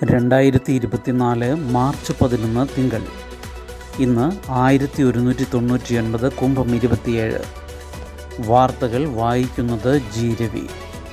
രണ്ടായിരത്തി ഇരുപത്തിനാല് മാർച്ച് പതിനൊന്ന് തിങ്കൾ ഇന്ന് ആയിരത്തി ഒരുന്നൂറ്റി തൊണ്ണൂറ്റി ഒൻപത് കുംഭം ഇരുപത്തിയേഴ് വാർത്തകൾ വായിക്കുന്നത് ജി രവി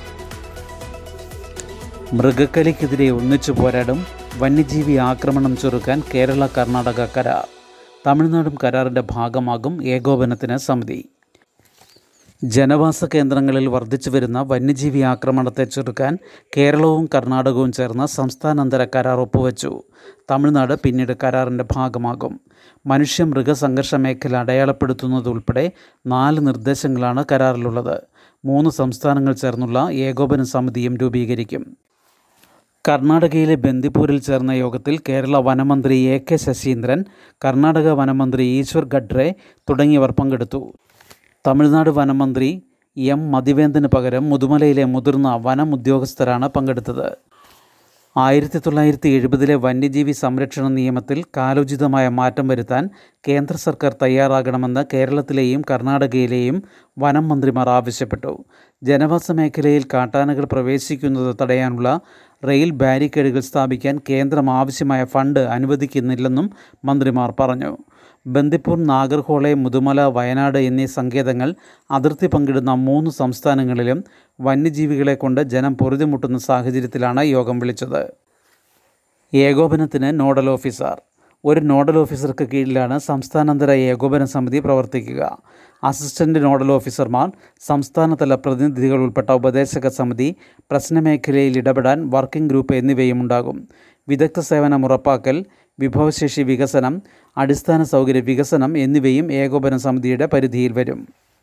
മൃഗക്കലിക്കെതിരെ ഒന്നിച്ചു പോരാടും വന്യജീവി ആക്രമണം ചെറുക്കാൻ കേരള കർണാടക കരാർ തമിഴ്നാടും കരാറിൻ്റെ ഭാഗമാകും ഏകോപനത്തിന് സമിതി ജനവാസ കേന്ദ്രങ്ങളിൽ വർദ്ധിച്ചു വരുന്ന വന്യജീവി ആക്രമണത്തെ ചെറുക്കാൻ കേരളവും കർണാടകവും ചേർന്ന് സംസ്ഥാനാന്തര കരാർ ഒപ്പുവെച്ചു തമിഴ്നാട് പിന്നീട് കരാറിൻ്റെ ഭാഗമാകും മനുഷ്യ മൃഗസംഘർഷ മേഖല അടയാളപ്പെടുത്തുന്നതുൾപ്പെടെ നാല് നിർദ്ദേശങ്ങളാണ് കരാറിലുള്ളത് മൂന്ന് സംസ്ഥാനങ്ങൾ ചേർന്നുള്ള ഏകോപന സമിതിയും രൂപീകരിക്കും കർണാടകയിലെ ബന്ദിപ്പൂരിൽ ചേർന്ന യോഗത്തിൽ കേരള വനമന്ത്രി എ കെ ശശീന്ദ്രൻ കർണാടക വനമന്ത്രി ഈശ്വർ ഖഡ്രെ തുടങ്ങിയവർ പങ്കെടുത്തു തമിഴ്നാട് വനമന്ത്രി എം മതിവേന്ദന് പകരം മുതുമലയിലെ മുതിർന്ന വനം ഉദ്യോഗസ്ഥരാണ് പങ്കെടുത്തത് ആയിരത്തി തൊള്ളായിരത്തി എഴുപതിലെ വന്യജീവി സംരക്ഷണ നിയമത്തിൽ കാലോചിതമായ മാറ്റം വരുത്താൻ കേന്ദ്ര സർക്കാർ തയ്യാറാകണമെന്ന് കേരളത്തിലെയും കർണാടകയിലെയും വനം മന്ത്രിമാർ ആവശ്യപ്പെട്ടു ജനവാസ മേഖലയിൽ കാട്ടാനകൾ പ്രവേശിക്കുന്നത് തടയാനുള്ള റെയിൽ ബാരിക്കേഡുകൾ സ്ഥാപിക്കാൻ കേന്ദ്രം ആവശ്യമായ ഫണ്ട് അനുവദിക്കുന്നില്ലെന്നും മന്ത്രിമാർ പറഞ്ഞു ബന്ദിപ്പൂർ നാഗർഹോളെ മുതുമല വയനാട് എന്നീ സങ്കേതങ്ങൾ അതിർത്തി പങ്കിടുന്ന മൂന്ന് സംസ്ഥാനങ്ങളിലും വന്യജീവികളെ കൊണ്ട് ജനം പൊറുതിമുട്ടുന്ന സാഹചര്യത്തിലാണ് യോഗം വിളിച്ചത് ഏകോപനത്തിന് നോഡൽ ഓഫീസർ ഒരു നോഡൽ ഓഫീസർക്ക് കീഴിലാണ് സംസ്ഥാനാന്തര ഏകോപന സമിതി പ്രവർത്തിക്കുക അസിസ്റ്റന്റ് നോഡൽ ഓഫീസർമാർ സംസ്ഥാനതല പ്രതിനിധികൾ ഉൾപ്പെട്ട ഉപദേശക സമിതി പ്രശ്നമേഖലയിൽ ഇടപെടാൻ വർക്കിംഗ് ഗ്രൂപ്പ് എന്നിവയും ഉണ്ടാകും വിദഗ്ധ സേവനം ഉറപ്പാക്കൽ വിഭവശേഷി വികസനം അടിസ്ഥാന സൗകര്യ വികസനം എന്നിവയും ഏകോപന സമിതിയുടെ പരിധിയിൽ വരും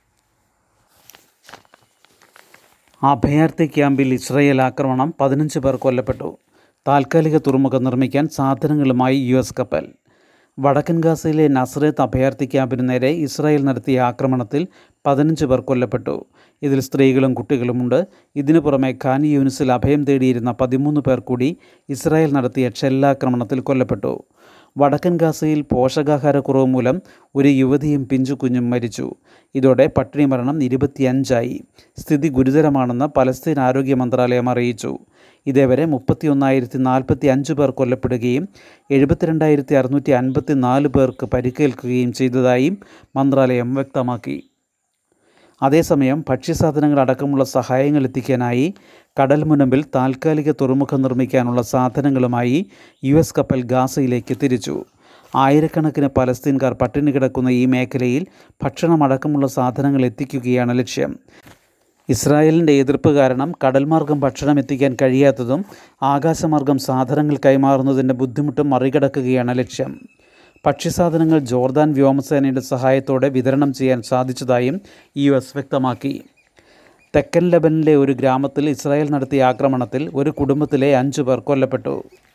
അഭയാർത്ഥി ക്യാമ്പിൽ ഇസ്രയേൽ ആക്രമണം പതിനഞ്ച് പേർ കൊല്ലപ്പെട്ടു താൽക്കാലിക തുറമുഖം നിർമ്മിക്കാൻ സാധനങ്ങളുമായി യു എസ് കപ്പൽ വടക്കൻ ഗാസയിലെ നസ്രത്ത് അഭയാർത്ഥി ക്യാമ്പിന് നേരെ ഇസ്രായേൽ നടത്തിയ ആക്രമണത്തിൽ പതിനഞ്ച് പേർ കൊല്ലപ്പെട്ടു ഇതിൽ സ്ത്രീകളും കുട്ടികളുമുണ്ട് ഇതിനു പുറമെ ഖാൻ യൂനിസിൽ അഭയം തേടിയിരുന്ന പതിമൂന്ന് പേർ കൂടി ഇസ്രായേൽ നടത്തിയ ഷെല്ലാക്രമണത്തിൽ കൊല്ലപ്പെട്ടു വടക്കൻ ഗാസയിൽ പോഷകാഹാരക്കുറവ് മൂലം ഒരു യുവതിയും പിഞ്ചു കുഞ്ഞും മരിച്ചു ഇതോടെ പട്ടിണി മരണം ഇരുപത്തിയഞ്ചായി സ്ഥിതി ഗുരുതരമാണെന്ന് പലസ്തീൻ ആരോഗ്യ മന്ത്രാലയം അറിയിച്ചു ഇതേവരെ മുപ്പത്തിയൊന്നായിരത്തി നാൽപ്പത്തി അഞ്ച് പേർ കൊല്ലപ്പെടുകയും എഴുപത്തിരണ്ടായിരത്തി അറുന്നൂറ്റി അൻപത്തി നാല് പേർക്ക് പരിക്കേൽക്കുകയും ചെയ്തതായും മന്ത്രാലയം വ്യക്തമാക്കി അതേസമയം ഭക്ഷ്യസാധനങ്ങൾ അടക്കമുള്ള സഹായങ്ങൾ എത്തിക്കാനായി കടൽ മുനമ്പിൽ താൽക്കാലിക തുറമുഖം നിർമ്മിക്കാനുള്ള സാധനങ്ങളുമായി യു എസ് കപ്പൽ ഗാസയിലേക്ക് തിരിച്ചു ആയിരക്കണക്കിന് പലസ്തീൻകാർ പട്ടിണി കിടക്കുന്ന ഈ മേഖലയിൽ ഭക്ഷണമടക്കമുള്ള സാധനങ്ങൾ എത്തിക്കുകയാണ് ലക്ഷ്യം ഇസ്രായേലിൻ്റെ എതിർപ്പ് കാരണം കടൽമാർഗം ഭക്ഷണം എത്തിക്കാൻ കഴിയാത്തതും ആകാശമാർഗം സാധനങ്ങൾ കൈമാറുന്നതിൻ്റെ ബുദ്ധിമുട്ടും മറികടക്കുകയാണ് ലക്ഷ്യം ഭക്ഷ്യസാധനങ്ങൾ ജോർദാൻ വ്യോമസേനയുടെ സഹായത്തോടെ വിതരണം ചെയ്യാൻ സാധിച്ചതായും യു എസ് വ്യക്തമാക്കി തെക്കൻ ലെബനിലെ ഒരു ഗ്രാമത്തിൽ ഇസ്രായേൽ നടത്തിയ ആക്രമണത്തിൽ ഒരു കുടുംബത്തിലെ അഞ്ചു പേർ കൊല്ലപ്പെട്ടു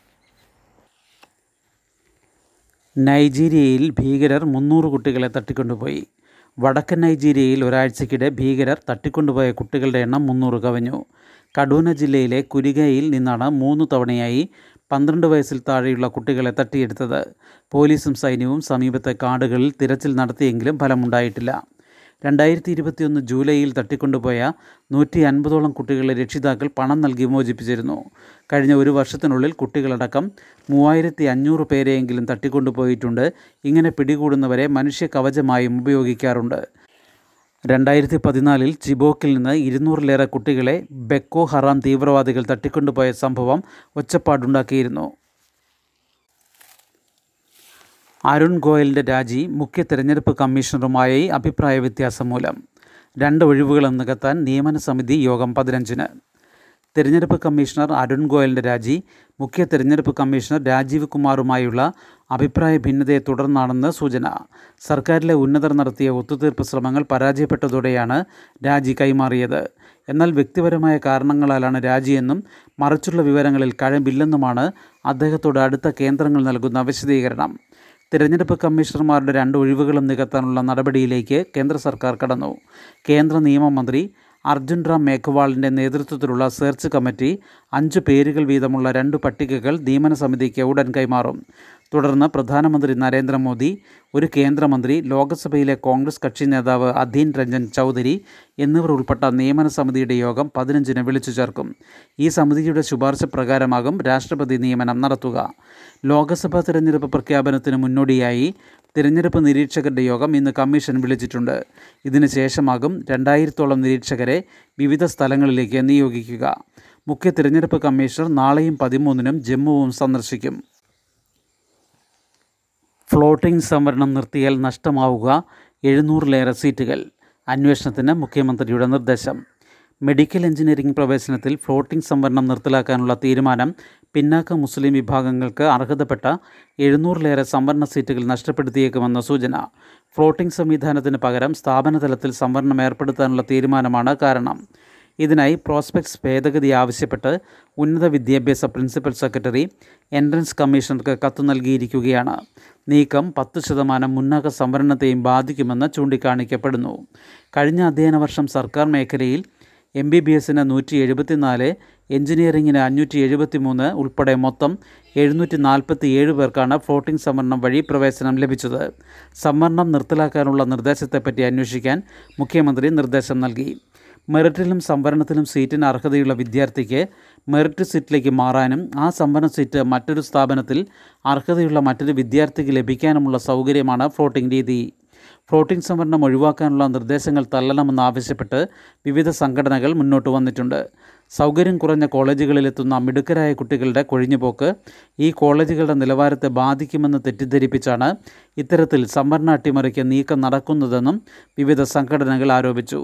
നൈജീരിയയിൽ ഭീകരർ മുന്നൂറ് കുട്ടികളെ തട്ടിക്കൊണ്ടുപോയി വടക്കൻ നൈജീരിയയിൽ ഒരാഴ്ചക്കിടെ ഭീകരർ തട്ടിക്കൊണ്ടുപോയ കുട്ടികളുടെ എണ്ണം മുന്നൂറ് കവിഞ്ഞു കഡൂന ജില്ലയിലെ കുരികയിൽ നിന്നാണ് മൂന്ന് തവണയായി പന്ത്രണ്ട് വയസ്സിൽ താഴെയുള്ള കുട്ടികളെ തട്ടിയെടുത്തത് പോലീസും സൈന്യവും സമീപത്തെ കാടുകളിൽ തിരച്ചിൽ നടത്തിയെങ്കിലും ഫലമുണ്ടായിട്ടില്ല രണ്ടായിരത്തി ഇരുപത്തിയൊന്ന് ജൂലൈയിൽ തട്ടിക്കൊണ്ടുപോയ നൂറ്റി അൻപതോളം കുട്ടികളെ രക്ഷിതാക്കൾ പണം നൽകി മോചിപ്പിച്ചിരുന്നു കഴിഞ്ഞ ഒരു വർഷത്തിനുള്ളിൽ കുട്ടികളടക്കം മൂവായിരത്തി അഞ്ഞൂറ് പേരെയെങ്കിലും തട്ടിക്കൊണ്ടുപോയിട്ടുണ്ട് ഇങ്ങനെ പിടികൂടുന്നവരെ മനുഷ്യ കവചമായും ഉപയോഗിക്കാറുണ്ട് രണ്ടായിരത്തി പതിനാലിൽ ചിബോക്കിൽ നിന്ന് ഇരുന്നൂറിലേറെ കുട്ടികളെ ബെക്കോ ഹറാം തീവ്രവാദികൾ തട്ടിക്കൊണ്ടുപോയ സംഭവം ഒച്ചപ്പാടുണ്ടാക്കിയിരുന്നു അരുൺ ഗോയലിൻ്റെ രാജി മുഖ്യ തെരഞ്ഞെടുപ്പ് കമ്മീഷണറുമായി അഭിപ്രായ വ്യത്യാസം മൂലം രണ്ട് ഒഴിവുകൾ നികത്താൻ നിയമന സമിതി യോഗം പതിനഞ്ചിന് തെരഞ്ഞെടുപ്പ് കമ്മീഷണർ അരുൺ ഗോയലിൻ്റെ രാജി മുഖ്യ തെരഞ്ഞെടുപ്പ് കമ്മീഷണർ രാജീവ് കുമാറുമായുള്ള അഭിപ്രായ ഭിന്നതയെ തുടർന്നാണെന്ന് സൂചന സർക്കാരിലെ ഉന്നതർ നടത്തിയ ഒത്തുതീർപ്പ് ശ്രമങ്ങൾ പരാജയപ്പെട്ടതോടെയാണ് രാജി കൈമാറിയത് എന്നാൽ വ്യക്തിപരമായ കാരണങ്ങളാലാണ് രാജിയെന്നും മറിച്ചുള്ള വിവരങ്ങളിൽ കഴമ്പില്ലെന്നുമാണ് അദ്ദേഹത്തോട് അടുത്ത കേന്ദ്രങ്ങൾ നൽകുന്ന വിശദീകരണം തിരഞ്ഞെടുപ്പ് കമ്മീഷണർമാരുടെ രണ്ട് ഒഴിവുകളും നികത്താനുള്ള നടപടിയിലേക്ക് കേന്ദ്ര സർക്കാർ കടന്നു കേന്ദ്ര നിയമമന്ത്രി അർജുൻ റാം മേഘ്വാളിൻ്റെ നേതൃത്വത്തിലുള്ള സെർച്ച് കമ്മിറ്റി അഞ്ച് പേരുകൾ വീതമുള്ള രണ്ട് പട്ടികകൾ നിയമന സമിതിക്ക് ഉടൻ കൈമാറും തുടർന്ന് പ്രധാനമന്ത്രി നരേന്ദ്രമോദി ഒരു കേന്ദ്രമന്ത്രി ലോക്സഭയിലെ കോൺഗ്രസ് കക്ഷി നേതാവ് അധീൻ രഞ്ജൻ ചൗധരി എന്നിവർ ഉൾപ്പെട്ട നിയമന സമിതിയുടെ യോഗം പതിനഞ്ചിന് വിളിച്ചു ചേർക്കും ഈ സമിതിയുടെ ശുപാർശ പ്രകാരമാകും രാഷ്ട്രപതി നിയമനം നടത്തുക ലോക്സഭാ തിരഞ്ഞെടുപ്പ് പ്രഖ്യാപനത്തിന് മുന്നോടിയായി തിരഞ്ഞെടുപ്പ് നിരീക്ഷകരുടെ യോഗം ഇന്ന് കമ്മീഷൻ വിളിച്ചിട്ടുണ്ട് ഇതിന് ശേഷമാകും രണ്ടായിരത്തോളം നിരീക്ഷകരെ വിവിധ സ്ഥലങ്ങളിലേക്ക് നിയോഗിക്കുക മുഖ്യ തിരഞ്ഞെടുപ്പ് കമ്മീഷണർ നാളെയും പതിമൂന്നിനും ജമ്മുവും സന്ദർശിക്കും ഫ്ലോട്ടിംഗ് സംവരണം നിർത്തിയാൽ നഷ്ടമാവുക എഴുന്നൂറിലേറെ സീറ്റുകൾ അന്വേഷണത്തിന് മുഖ്യമന്ത്രിയുടെ നിർദ്ദേശം മെഡിക്കൽ എഞ്ചിനീയറിംഗ് പ്രവേശനത്തിൽ ഫ്ലോട്ടിംഗ് സംവരണം നിർത്തലാക്കാനുള്ള തീരുമാനം പിന്നാക്ക മുസ്ലിം വിഭാഗങ്ങൾക്ക് അർഹതപ്പെട്ട എഴുന്നൂറിലേറെ സംവരണ സീറ്റുകൾ നഷ്ടപ്പെടുത്തിയേക്കുമെന്ന സൂചന ഫ്ലോട്ടിംഗ് സംവിധാനത്തിന് പകരം സ്ഥാപന തലത്തിൽ സംവരണം ഏർപ്പെടുത്താനുള്ള തീരുമാനമാണ് കാരണം ഇതിനായി പ്രോസ്പെക്ട്സ് ഭേദഗതി ആവശ്യപ്പെട്ട് ഉന്നത വിദ്യാഭ്യാസ പ്രിൻസിപ്പൽ സെക്രട്ടറി എൻട്രൻസ് കമ്മീഷണർക്ക് കത്ത് നൽകിയിരിക്കുകയാണ് നീക്കം പത്ത് ശതമാനം മുന്നാക്ക സംവരണത്തെയും ബാധിക്കുമെന്ന് ചൂണ്ടിക്കാണിക്കപ്പെടുന്നു കഴിഞ്ഞ അധ്യയന വർഷം സർക്കാർ മേഖലയിൽ എം ബി ബി എസിന് നൂറ്റി എഴുപത്തിനാല് എഞ്ചിനീയറിംഗിന് അഞ്ഞൂറ്റി എഴുപത്തി മൂന്ന് ഉൾപ്പെടെ മൊത്തം എഴുന്നൂറ്റി നാൽപ്പത്തി ഏഴ് പേർക്കാണ് ഫ്ലോട്ടിംഗ് സംവരണം വഴി പ്രവേശനം ലഭിച്ചത് സംവരണം നിർത്തലാക്കാനുള്ള നിർദ്ദേശത്തെപ്പറ്റി അന്വേഷിക്കാൻ മുഖ്യമന്ത്രി നിർദ്ദേശം നൽകി മെറിറ്റിലും സംവരണത്തിലും സീറ്റിന് അർഹതയുള്ള വിദ്യാർത്ഥിക്ക് മെറിറ്റ് സീറ്റിലേക്ക് മാറാനും ആ സംവരണ സീറ്റ് മറ്റൊരു സ്ഥാപനത്തിൽ അർഹതയുള്ള മറ്റൊരു വിദ്യാർത്ഥിക്ക് ലഭിക്കാനുമുള്ള സൗകര്യമാണ് ഫ്ലോട്ടിംഗ് രീതി ഫ്ലോട്ടിംഗ് സംവരണം ഒഴിവാക്കാനുള്ള നിർദ്ദേശങ്ങൾ തള്ളണമെന്നാവശ്യപ്പെട്ട് വിവിധ സംഘടനകൾ മുന്നോട്ട് വന്നിട്ടുണ്ട് സൗകര്യം കുറഞ്ഞ കോളേജുകളിലെത്തുന്ന മിടുക്കരായ കുട്ടികളുടെ കൊഴിഞ്ഞുപോക്ക് ഈ കോളേജുകളുടെ നിലവാരത്തെ ബാധിക്കുമെന്ന് തെറ്റിദ്ധരിപ്പിച്ചാണ് ഇത്തരത്തിൽ സംവരണ അട്ടിമറിക്ക് നീക്കം നടക്കുന്നതെന്നും വിവിധ സംഘടനകൾ ആരോപിച്ചു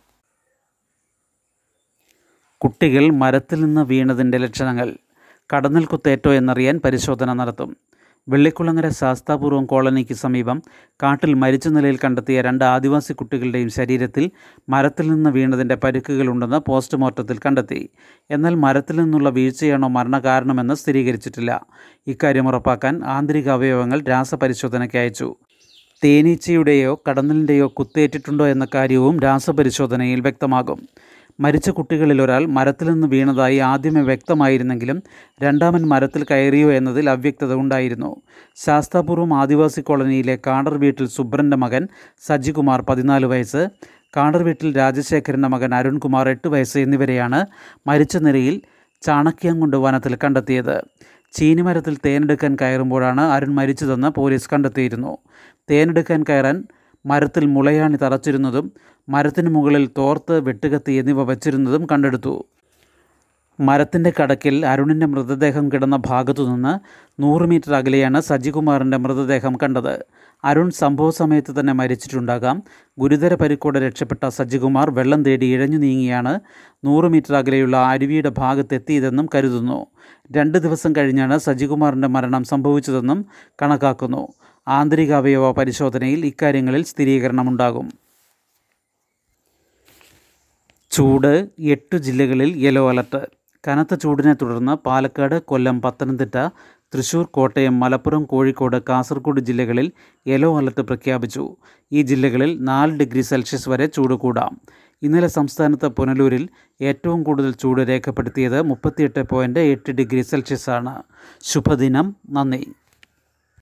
കുട്ടികൾ മരത്തിൽ നിന്ന് വീണതിൻ്റെ ലക്ഷണങ്ങൾ കടന്നൽ കുത്തേറ്റോ എന്നറിയാൻ പരിശോധന നടത്തും വെള്ളിക്കുളങ്ങര ശാസ്താപൂർവം കോളനിക്ക് സമീപം കാട്ടിൽ മരിച്ച നിലയിൽ കണ്ടെത്തിയ രണ്ട് ആദിവാസി കുട്ടികളുടെയും ശരീരത്തിൽ മരത്തിൽ നിന്ന് വീണതിൻ്റെ പരുക്കുകളുണ്ടെന്ന് പോസ്റ്റ്മോർട്ടത്തിൽ കണ്ടെത്തി എന്നാൽ മരത്തിൽ നിന്നുള്ള വീഴ്ചയാണോ മരണകാരണമെന്ന് സ്ഥിരീകരിച്ചിട്ടില്ല ഇക്കാര്യം ഉറപ്പാക്കാൻ ആന്തരിക അവയവങ്ങൾ രാസപരിശോധനയ്ക്ക് അയച്ചു തേനീച്ചയുടെയോ കടന്നലിൻ്റെയോ കുത്തേറ്റിട്ടുണ്ടോ എന്ന കാര്യവും രാസപരിശോധനയിൽ വ്യക്തമാകും മരിച്ച കുട്ടികളിൽ ഒരാൾ മരത്തിൽ നിന്ന് വീണതായി ആദ്യമേ വ്യക്തമായിരുന്നെങ്കിലും രണ്ടാമൻ മരത്തിൽ കയറിയോ എന്നതിൽ അവ്യക്തത ഉണ്ടായിരുന്നു ശാസ്താപൂർവം ആദിവാസി കോളനിയിലെ കാടർ വീട്ടിൽ സുബ്രൻ്റെ മകൻ സജികുമാർ പതിനാല് വയസ്സ് കാടർ വീട്ടിൽ രാജശേഖരൻ്റെ മകൻ അരുൺകുമാർ എട്ട് വയസ്സ് എന്നിവരെയാണ് മരിച്ച നിലയിൽ ചാണക്യം കൊണ്ട് വനത്തിൽ കണ്ടെത്തിയത് ചീനിമരത്തിൽ തേനെടുക്കാൻ കയറുമ്പോഴാണ് അരുൺ മരിച്ചതെന്ന് പോലീസ് കണ്ടെത്തിയിരുന്നു തേനെടുക്കാൻ കയറാൻ മരത്തിൽ മുളയാണി തറച്ചിരുന്നതും മരത്തിന് മുകളിൽ തോർത്ത് വെട്ടുകത്തി എന്നിവ വച്ചിരുന്നതും കണ്ടെടുത്തു മരത്തിൻ്റെ കടക്കിൽ അരുണിൻ്റെ മൃതദേഹം കിടന്ന ഭാഗത്തു നിന്ന് നൂറ് മീറ്റർ അകലെയാണ് സജികുമാറിൻ്റെ മൃതദേഹം കണ്ടത് അരുൺ സംഭവ സമയത്ത് തന്നെ മരിച്ചിട്ടുണ്ടാകാം ഗുരുതര പരിക്കോടെ രക്ഷപ്പെട്ട സജികുമാർ വെള്ളം തേടി ഇഴഞ്ഞു നീങ്ങിയാണ് നൂറ് മീറ്റർ അകലെയുള്ള അരുവിയുടെ ഭാഗത്തെത്തിയതെന്നും കരുതുന്നു രണ്ട് ദിവസം കഴിഞ്ഞാണ് സജികുമാറിൻ്റെ മരണം സംഭവിച്ചതെന്നും കണക്കാക്കുന്നു ആന്തരിക അവയവ പരിശോധനയിൽ ഇക്കാര്യങ്ങളിൽ സ്ഥിരീകരണമുണ്ടാകും ചൂട് എട്ട് ജില്ലകളിൽ യെല്ലോ അലർട്ട് കനത്ത ചൂടിനെ തുടർന്ന് പാലക്കാട് കൊല്ലം പത്തനംതിട്ട തൃശൂർ കോട്ടയം മലപ്പുറം കോഴിക്കോട് കാസർഗോഡ് ജില്ലകളിൽ യെല്ലോ അലർട്ട് പ്രഖ്യാപിച്ചു ഈ ജില്ലകളിൽ നാല് ഡിഗ്രി സെൽഷ്യസ് വരെ ചൂട് കൂടാം ഇന്നലെ സംസ്ഥാനത്ത് പുനലൂരിൽ ഏറ്റവും കൂടുതൽ ചൂട് രേഖപ്പെടുത്തിയത് മുപ്പത്തിയെട്ട് പോയിൻറ്റ് എട്ട് ഡിഗ്രി സെൽഷ്യസ് ആണ് ശുഭദിനം നന്ദി